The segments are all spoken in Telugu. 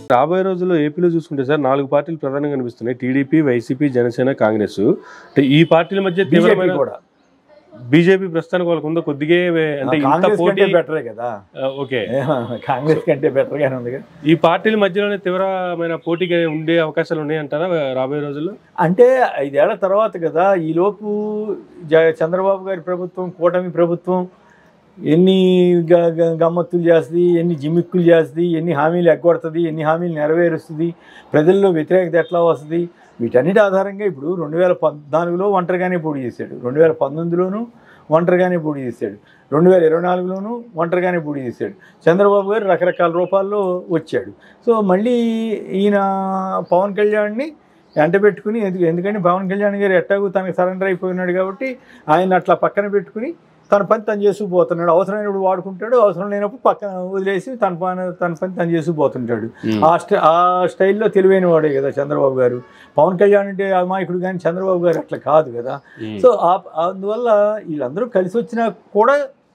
రాబోయే రోజుల్లో ఏపీలో చూసుకుంటే సార్ నాలుగు పార్టీలు ప్రధానంగా కనిపిస్తున్నాయి టీడీపీ వైసీపీ జనసేన కాంగ్రెస్ అంటే ఈ పార్టీల మధ్య బీజేపీ తీవ్రమైన కూడా బీజేపీ ప్రస్తుతానికి వాళ్ళకు ఉందో కొద్దిగా అంటే ఇంత కాంగ్రెస్ పోటీ కంటే బెటరే కదా ఆ, ఓకే కాంగ్రెస్ కంటే బెటర్ గానే ఉంది కదా ఈ పార్టీల మధ్యలోనే తీవ్రమైన పోటీగా ఉండే అవకాశాలు ఉన్నాయంటారా రాబోయే రోజుల్లో అంటే ఐదేళ్ల తర్వాత కదా ఈలోపు జ చంద్రబాబు గారి ప్రభుత్వం కూటమి ప్రభుత్వం ఎన్ని గ- గ- గమ్మత్తులు చేస్తుంది ఎన్ని జిమ్మిక్కులు చేస్తుంది ఎన్ని హామీలు ఎగ్గొడుతుంది ఎన్ని హామీలు నెరవేరుస్తుంది ప్రజల్లో వ్యతిరేకత ఎట్లా వస్తుంది వీటన్నిటి ఆధారంగా ఇప్పుడు రెండు వేల పద్నాలుగులో ఒంటరిగానే పోటీ చేశాడు రెండు వేల పంతొమ్మిదిలోనూ ఒంటరిగానే పోటీ చేశాడు రెండు వేల ఇరవై నాలుగులోనూ ఒంటరిగానే పోటీ చేశాడు చంద్రబాబు గారు రకరకాల రూపాల్లో వచ్చాడు సో మళ్ళీ ఈయన పవన్ కళ్యాణ్ని ఎంట పెట్టుకుని ఎందుకు ఎందుకంటే పవన్ కళ్యాణ్ గారు ఎట్టాగు తనకి సరెండర్ అయిపోయినాడు కాబట్టి ఆయన అట్లా పక్కన పెట్టుకుని తన పని తను చేసుకుపోతున్నాడు అవసరమైనప్పుడు వాడుకుంటాడు అవసరం లేనప్పుడు పక్కన వదిలేసి తన పని తన పని తను చేసుకుపోతుంటాడు ఆ స్టై ఆ స్టైల్లో తెలివైన వాడే కదా చంద్రబాబు గారు పవన్ కళ్యాణ్ అంటే అమాయకుడు కానీ చంద్రబాబు గారు అట్లా కాదు కదా సో ఆ- అందువల్ల వీళ్ళందరూ కలిసి వచ్చినా కూడా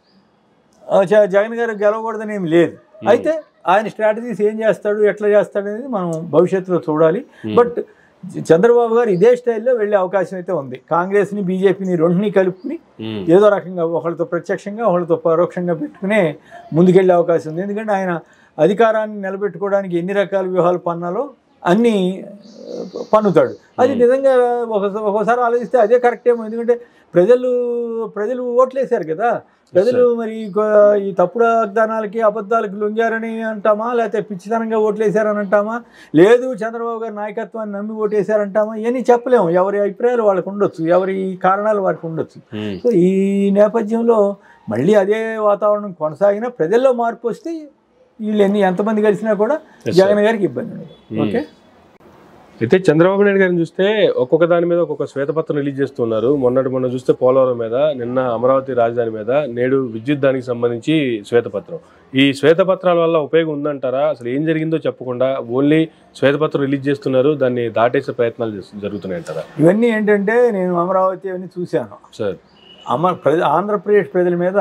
ఆ, జ- జగన్ గారు గెలవకూడదని ఏమి లేదు అయితే ఆయన స్ట్రాటజీస్ ఏం చేస్తాడు ఎట్లా చేస్తాడు అనేది మనం భవిష్యత్తులో చూడాలి బట్ చంద్రబాబు గారు ఇదే స్టైల్లో వెళ్ళే అవకాశం అయితే ఉంది కాంగ్రెస్ని బీజేపీని రెండుని కలుపుకుని ఏదో రకంగా ఒకళ్ళతో ప్రత్యక్షంగా ఒకళ్ళతో పరోక్షంగా పెట్టుకునే ముందుకెళ్ళే అవకాశం ఉంది ఎందుకంటే ఆయన అధికారాన్ని నిలబెట్టుకోవడానికి ఎన్ని రకాల వ్యూహాలు పన్నాలో అన్నీ ఆ, పన్నుతాడు అది నిజంగా ఒక ఒకసారి ఆలోచిస్తే అదే కరెక్ట్ ఏమో ఎందుకంటే ప్రజలు ప్రజలు ఓట్లేశారు కదా ప్రజలు మరి కొ- ఈ తప్పుడు వాగ్దానాలకి అబద్ధాలకి లొంగారని అంటామా లేకపోతే పిచ్చితనంగా ఓట్లేశారని అంటామా లేదు చంద్రబాబు గారి నాయకత్వాన్ని నమ్మి ఓటేశారంటామా ఇవన్నీ చెప్పలేము ఎవరి అభిప్రాయాలు వాళ్ళకు ఉండొచ్చు ఎవరి కారణాలు వారికి ఉండొచ్చు సో ఈ నేపథ్యంలో మళ్ళీ అదే వాతావరణం కొనసాగినా ప్రజల్లో మార్పు వస్తే వీళ్ళు ఎన్ని ఎంతమంది కలిసినా కూడా Yes, జగన్ గారికి ఇబ్బంది ఉండదు ఓకే అయితే చంద్రబాబు నాయుడు గారిని చూస్తే ఒక్కొక్క దాని మీద ఒక్కొక్క శ్వేతపత్రం రిలీజ్ చేస్తున్నారు మొన్నటి మొన్న చూస్తే పోలవరం మీద నిన్న అమరావతి రాజధాని మీద నేడు విద్యుత్ దానికి సంబంధించి శ్వేతపత్రం ఈ శ్వేతపత్రాల వల్ల ఉపయోగం ఉందంటారా అసలు ఏం జరిగిందో చెప్పకుండా ఓన్లీ శ్వేతపత్రం రిలీజ్ చేస్తున్నారు దాన్ని దాటేసే ప్రయత్నాలు చేస్తు- జరుగుతున్నాయంటారా ఇవన్నీ ఏంటంటే నేను అమరావతి అవన్నీ చూశాను సార్ అమ ప్రజ ఆంధ్రప్రదేశ్ ప్రజల మీద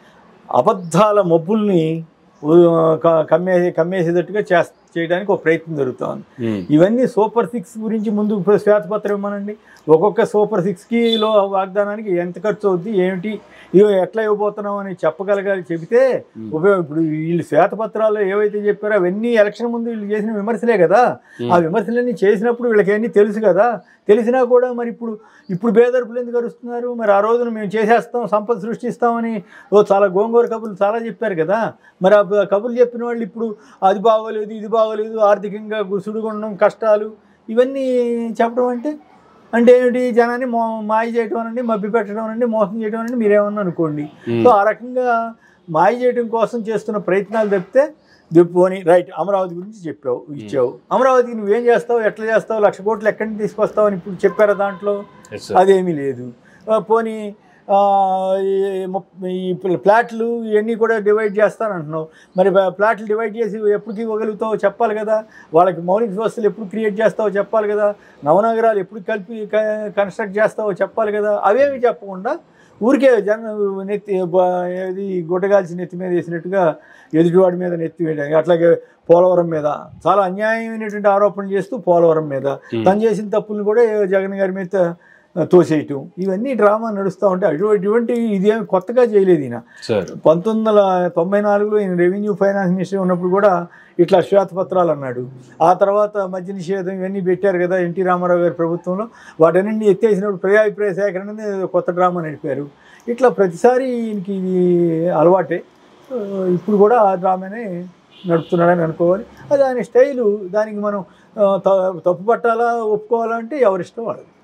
అబద్ధాల మబ్బుల్ని ఊ, క- కమ్మే కమ్మేసేటట్టుగా చేస్ చేయడానికి ఒక ప్రయత్నం జరుగుతోంది ఇవన్నీ సూపర్ సిక్స్ గురించి ముందు శ్వేతపత్రం ఇవ్వమనండి ఒక్కొక్క సూపర్ సిక్స్కి లో వాగ్దానానికి ఎంత ఖర్చు అవుద్ది ఏమిటి ఇవి ఎట్లా ఇవ్వబోతున్నాం అని చెప్పగలగాలి చెబితే ఉపయోగం ఇప్పుడు వీళ్ళు శ్వేతపత్రాలు ఏవైతే చెప్పారో అవన్నీ ఎలక్షన్ ముందు వీళ్ళు చేసిన విమర్శలే కదా ఆ విమర్శలన్నీ చేసినప్పుడు వీళ్ళకి అన్నీ తెలుసు కదా తెలిసినా కూడా మరి ఇప్పుడు ఇప్పుడు బేదరుపులు ఎందుకు అరుస్తున్నారు మరి ఆ రోజున మేము చేసేస్తాం సంపద సృష్టిస్తామని ఓ చాలా గోంగూర కబుర్లు చాలా చెప్పారు కదా మరి ఆ బ- కబుర్లు చెప్పిన వాళ్ళు ఇప్పుడు అది బాగోలేదు ఇది బాగోలేదు ఆర్థికంగా సుడిగుండం కష్టాలు ఇవన్నీ చెప్పడం అంటే అంటే ఏమిటి జనాన్ని మో మాయ చేయటం అనండి మభ్య పెట్టడం అనండి మోసం చేయడం అనండి మీరేమన్నా అనుకోండి సో ఆ రకంగా మాయ చేయడం కోసం చేస్తున్న ప్రయత్నాలు తప్పితే పోని రైట్ అమరావతి గురించి చెప్పావు ఇచ్చావు అమరావతికి నువ్వేం చేస్తావు ఎట్లా చేస్తావు లక్ష కోట్లు ఎక్కడి నుంచి తీసుకొస్తావు అని ఇప్పుడు చెప్పారా దాంట్లో అదేమీ లేదు ఆ, పోనీ ఆ, ఈ ముప్- ఈ ప్ల- ప్లాట్లు ఇవన్నీ కూడా డివైడ్ చేస్తానంటున్నావు మరి ప్లా- ప్లాట్లు డివైడ్ చేసి ఎప్పటికి ఇవ్వగలుగుతావో చెప్పాలి కదా వాళ్ళకి మౌలిక వ్యవస్థలు ఎప్పుడు క్రియేట్ చేస్తావో చెప్పాలి కదా నవనగరాలు ఎప్పుడు కలిపి క- కన్స్ట్రక్ట్ చేస్తావో చెప్పాలి కదా అవేమి చెప్పకుండా ఊరికే జన నెత్తి బ- ఏది గుడ్డగాల్చి నెత్తి మీద వేసినట్టుగా ఎదుటివాడి మీద నెత్తి వేయడానికి అట్లాగే పోలవరం మీద చాలా అన్యాయమైనటువంటి ఆరోపణలు చేస్తూ పోలవరం మీద తను చేసిన తప్పులను కూడా జగన్ గారి మీద తోసేయటం ఇవన్నీ డ్రామా నడుస్తూ ఉంటాయి అటువంటి ఇటువంటి ఇదేమి కొత్తగా చేయలేదు ఈయన సార్ పంతొమ్మిది వందల తొంభై నాలుగులో ఈయన రెవెన్యూ ఫైనాన్స్ మినిస్టర్ ఉన్నప్పుడు కూడా ఇట్లా శ్వేతపత్రాలు అన్నాడు ఆ తర్వాత మద్య నిషేధం ఇవన్నీ పెట్టారు కదా ఎన్టీ రామారావు గారి ప్రభుత్వంలో వాటన్నింటినీ ఎత్తేసినప్పుడు ప్రజాభిప్రాయ సేకరణ అనేది ఏదో కొత్త డ్రామా నడిపారు ఇట్లా ప్రతిసారి ఈయనకి ఇది అలవాటే ఆ, ఇప్పుడు కూడా ఆ డ్రామానే నడుపుతున్నాడని అనుకోవాలి అది ఆయన స్టైలు దానికి మనం ఆ, త- తప్పు పట్టాలా ఒప్పుకోవాలంటే ఎవరిష్టం వాళ్ళది